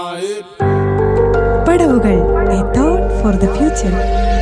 പടവുകൾ a thought for the future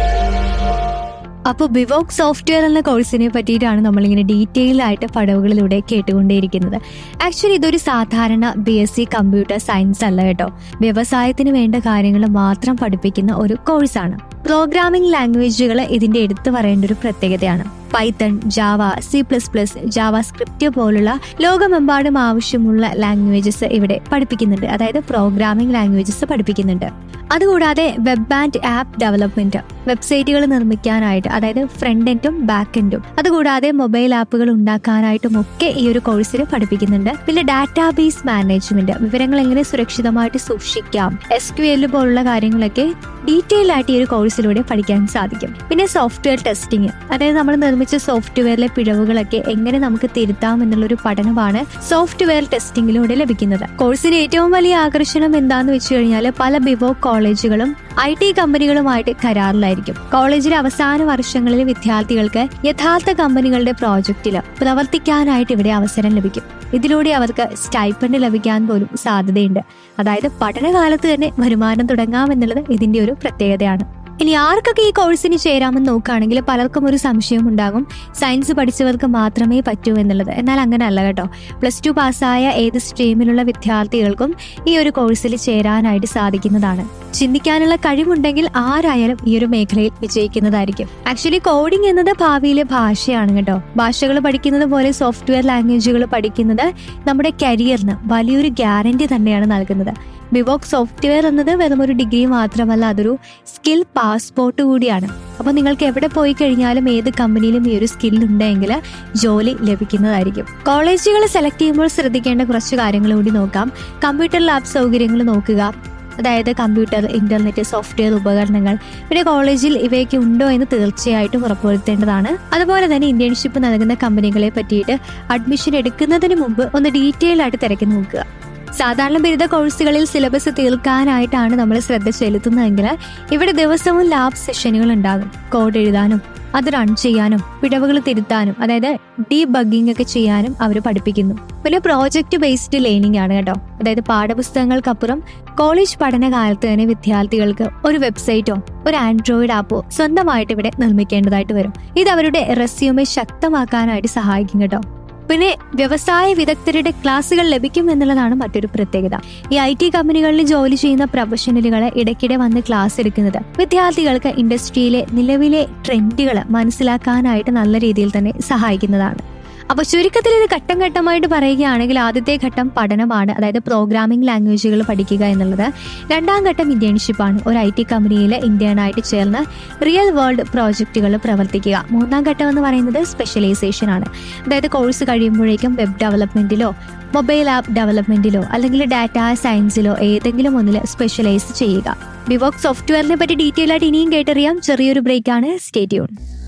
അപ്പോൾ B Voc software എന്ന കോഴ്സിനെ പറ്റിയിട്ടാണ് നമ്മളിങ്ങനെ ഡീറ്റെയിൽ ആയിട്ട് പടവുകളിലൂടെ കേട്ടുകൊണ്ടേയിരിക്കുന്നത് ആക്ച്വലി ഇതൊരു സാധാരണ B S C computer science അല്ല കേട്ടോ വ്യവസായത്തിന് വേണ്ട കാര്യങ്ങൾ മാത്രം പഠിപ്പിക്കുന്ന ഒരു കോഴ്സാണ് പ്രോഗ്രാമിംഗ് ലാംഗ്വേജുകൾ ഇതിന്റെ എടുത്തു പറയേണ്ട ഒരു പ്രത്യേകതയാണ് Python Java C plus plus JavaScript പോലുള്ള ലോകമെമ്പാടും ആവശ്യമുള്ള ലാംഗ്വേജസ് ഇവിടെ പഠിപ്പിക്കുന്നുണ്ട് അതായത് പ്രോഗ്രാമിംഗ് ലാംഗ്വേജസ് പഠിപ്പിക്കുന്നുണ്ട് അതുകൂടാതെ വെബ് ആൻഡ് ആപ്പ് ഡെവലപ്മെന്റ് വെബ്സൈറ്റുകൾ നിർമ്മിക്കാനായിട്ട് അതായത് ഫ്രണ്ട് എൻഡും ബാക്ക് എൻഡും അതുകൂടാതെ മൊബൈൽ ആപ്പുകൾ ഉണ്ടാക്കാനായിട്ടും ഒക്കെ ഈ ഒരു കോഴ്സിൽ പഠിപ്പിക്കുന്നുണ്ട് പിന്നെ ഡാറ്റാബേസ് മാനേജ്മെന്റ് വിവരങ്ങൾ എങ്ങനെ സുരക്ഷിതമായിട്ട് സൂക്ഷിക്കാം എസ് ക്യു എൽ പോലുള്ള കാര്യങ്ങളൊക്കെ ഡീറ്റെയിൽ ആയിട്ട് ഈ ഒരു കോഴ്സിലൂടെ പഠിക്കാൻ സാധിക്കും പിന്നെ സോഫ്റ്റ്വെയർ ടെസ്റ്റിംഗ് അതായത് നമ്മൾ നിർമ്മിച്ച സോഫ്റ്റ്വെയറിലെ പിഴവുകളൊക്കെ എങ്ങനെ നമുക്ക് തിരുത്താം എന്നുള്ളൊരു പഠനമാണ് സോഫ്റ്റ്വെയർ ടെസ്റ്റിംഗിലൂടെ ലഭിക്കുന്നത് കോഴ്സിന്റെ ഏറ്റവും വലിയ ആകർഷണം എന്താന്ന് വെച്ച് കഴിഞ്ഞാൽ പല ബിവോ കോളേജുകളും ഐ ടി കമ്പനികളുമായിട്ട് കരാറിലായിരിക്കും കോളേജിലെ അവസാന വർഷങ്ങളിൽ വിദ്യാർത്ഥികൾക്ക് യഥാർത്ഥ കമ്പനികളുടെ പ്രോജക്റ്റിൽ പ്രവർത്തിക്കാനായിട്ട് ഇവിടെ അവസരം ലഭിക്കും ഇതിലൂടെ അവർക്ക് സ്റ്റൈപ്പൻഡ് ലഭിക്കാൻ പോലും സാധ്യതയുണ്ട് അതായത് പഠനകാലത്ത് തന്നെ വരുമാനം തുടങ്ങാമെന്നുള്ളത് ഇതിന്റെ ഒരു പ്രത്യേകതയാണ് ഇനി ആർക്കൊക്കെ ഈ കോഴ്സിന് ചേരാമെന്ന് നോക്കുകയാണെങ്കിൽ പലർക്കും ഒരു സംശയം ഉണ്ടാകും സയൻസ് പഠിച്ചവർക്ക് മാത്രമേ പറ്റൂ എന്നുള്ളത് എന്നാൽ അങ്ങനെ അല്ല കേട്ടോ പ്ലസ് ടു പാസ്സായ ഏത് സ്ട്രീമിലുള്ള വിദ്യാർത്ഥികൾക്കും ഈ ഒരു കോഴ്സിൽ ചേരാനായിട്ട് സാധിക്കുന്നതാണ് ചിന്തിക്കാനുള്ള കഴിവുണ്ടെങ്കിൽ ആരായാലും ഈ ഒരു മേഖലയിൽ വിജയിക്കുന്നതായിരിക്കും ആക്ച്വലി കോഡിംഗ് എന്നത് ഭാവിയിലെ ഭാഷയാണ് കേട്ടോ ഭാഷകൾ പഠിക്കുന്നത് പോലെ സോഫ്റ്റ്വെയർ ലാംഗ്വേജുകൾ പഠിക്കുന്നത് നമ്മുടെ കരിയറിന് വലിയൊരു ഗ്യാരണ്ടി തന്നെയാണ് നൽകുന്നത് ബിവോക് സോഫ്റ്റ്വെയർ എന്നത് വെറും ഒരു ഡിഗ്രി മാത്രമല്ല അതൊരു സ്കിൽ പാസ്പോർട്ട് കൂടിയാണ് അപ്പോൾ നിങ്ങൾക്ക് എവിടെ പോയി കഴിഞ്ഞാലും ഏത് കമ്പനിയിലും ഈ ഒരു സ്കിൽ ഉണ്ടെങ്കിൽ ജോലി ലഭിക്കുന്നതായിരിക്കും കോളേജുകൾ സെലക്ട് ചെയ്യുമ്പോൾ ശ്രദ്ധിക്കേണ്ട കുറച്ച് കാര്യങ്ങൾ കൂടി നോക്കാം കമ്പ്യൂട്ടർ ലാബ് സൗകര്യങ്ങൾ നോക്കുക അതായത് കമ്പ്യൂട്ടർ ഇന്റർനെറ്റ് സോഫ്റ്റ്വെയർ ഉപകരണങ്ങൾ പിന്നെ കോളേജിൽ ഇവയൊക്കെ ഉണ്ടോ എന്ന് തീർച്ചയായിട്ടും ഉറപ്പുവരുത്തേണ്ടതാണ് അതുപോലെ തന്നെ ഇന്റേൺഷിപ്പ് നൽകുന്ന കമ്പനികളെ പറ്റിയിട്ട് അഡ്മിഷൻ എടുക്കുന്നതിന് മുമ്പ് ഒന്ന് ഡീറ്റെയിൽ ആയിട്ട് തിരക്കി നോക്കുക സാധാരണ ബിരുദ കോഴ്സുകളിൽ സിലബസ് തീർക്കാനായിട്ടാണ് നമ്മൾ ശ്രദ്ധ ചെലുത്തുന്നതെങ്കിൽ ഇവിടെ ദിവസവും ലാബ് സെഷനുകൾ ഉണ്ടാകും കോഡ് എഴുതാനും അത് റൺ ചെയ്യാനും പിഴവുകൾ തിരുത്താനും അതായത് ഡീ ബഗ്ഗിംഗ് ഒക്കെ ചെയ്യാനും അവർ പഠിപ്പിക്കുന്നു പിന്നെ പ്രോജക്റ്റ് ബേസ്ഡ് ലേണിംഗ് ആണ് കേട്ടോ അതായത് പാഠപുസ്തകങ്ങൾക്കപ്പുറം കോളേജ് പഠനകാലത്ത് തന്നെ വിദ്യാർത്ഥികൾക്ക് ഒരു വെബ്സൈറ്റോ ഒരു ആൻഡ്രോയിഡ് ആപ്പോ സ്വന്തമായിട്ട് ഇവിടെ നിർമ്മിക്കേണ്ടതായിട്ട് വരും ഇത് അവരുടെ റെസ്യൂമെ ശക്തമാക്കാനായിട്ട് സഹായിക്കും കേട്ടോ പിന്നെ വ്യവസായ വിദഗ്ധരുടെ ക്ലാസുകൾ ലഭിക്കും എന്നുള്ളതാണ് മറ്റൊരു പ്രത്യേകത ഈ ഐ ടി കമ്പനികളിൽ ജോലി ചെയ്യുന്ന പ്രൊഫഷണലുകൾ ഇടയ്ക്കിടെ വന്ന് ക്ലാസ് എടുക്കുന്നത് വിദ്യാർത്ഥികൾക്ക് ഇൻഡസ്ട്രിയിലെ നിലവിലെ ട്രെൻഡുകൾ മനസ്സിലാക്കാനായിട്ട് നല്ല രീതിയിൽ തന്നെ സഹായിക്കുന്നതാണ് അപ്പോൾ ചുരുക്കത്തിൽ ഇത് ഘട്ടം ഘട്ടമായിട്ട് പറയുകയാണെങ്കിൽ ആദ്യത്തെ ഘട്ടം പഠനമാണ് അതായത് പ്രോഗ്രാമിംഗ് ലാംഗ്വേജുകൾ പഠിക്കുക എന്നുള്ളത് രണ്ടാം ഘട്ടം ഇന്റേൺഷിപ്പാണ് ഒരു ഐ ടി കമ്പനിയിൽ ഇന്റേണായിട്ട് ചേർന്ന് റിയൽ വേൾഡ് പ്രോജക്റ്റുകൾ പ്രവർത്തിക്കുക മൂന്നാം ഘട്ടം എന്ന് പറയുന്നത് സ്പെഷ്യലൈസേഷൻ ആണ് അതായത് കോഴ്സ് കഴിയുമ്പോഴേക്കും വെബ് ഡെവലപ്മെന്റിലോ മൊബൈൽ ആപ്പ് ഡെവലപ്മെന്റിലോ അല്ലെങ്കിൽ ഡാറ്റ സയൻസിലോ ഏതെങ്കിലും ഒന്നിൽ സ്പെഷ്യലൈസ് ചെയ്യുക ബിവോക് സോഫ്റ്റ്വെയറിനെ പറ്റി ഡീറ്റെയിൽ ആയിട്ട് ഇനിയും കേട്ടറിയാം ചെറിയൊരു ബ്രേക്കാണ് സ്റ്റേറ്റ്യൂൺ